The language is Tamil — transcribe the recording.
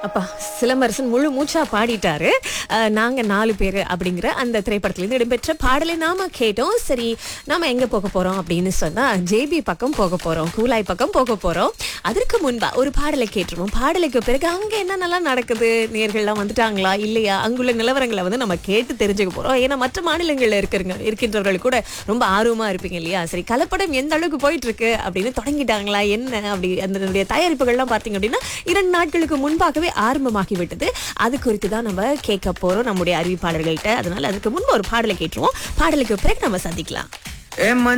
அப்பா சிலம்பரசன் முழு மூச்சா பாடிட்டாரு அஹ், நாங்க நாலு பேரு அப்படிங்கிற அந்த திரைப்படத்திலிருந்து இடம்பெற்ற பாடலை நாம கேட்டோம் சரி நாம எங்க போக போறோம் அப்படின்னு சொன்னா ஜேபி பக்கம் போக போறோம் கூலாய் பக்கம் போக போறோம் அதற்கு முன்பா ஒரு பாடலை கேட்டுருவோம் பாடலுக்கு பிறகு அங்க என்னென்னலாம் நடக்குது நேர்கள்லாம் வந்துட்டாங்களா இல்லையா அங்குள்ள நிலவரங்களை வந்து நம்ம கேட்டு தெரிஞ்சுக்க போறோம் ஏன்னா மற்ற மாநிலங்கள்ல இருக்கிறங்க இருக்கின்றவர்கள் கூட ரொம்ப ஆர்வமா இருப்பீங்க இல்லையா சரி கலப்படம் எந்த அளவுக்கு போயிட்டு இருக்கு அப்படின்னு தொடங்கிட்டாங்களா என்ன அப்படி அதனுடைய தயாரிப்புகள்லாம் பார்த்தீங்க அப்படின்னா இரண்டு நாட்களுக்கு முன்பாகவே ஆரம்பமாகி விட்டது அது குறித்து தான் நம்ம கேட்க போறோம் நம்முடைய அறிவிப்பாளர்கள்ட்ட அதனால அதுக்கு முன்பு ஒரு பாடலை கேட்டுருவோம் பாடலுக்கு பிறகு நம்ம சந்திக்கலாம் ஏ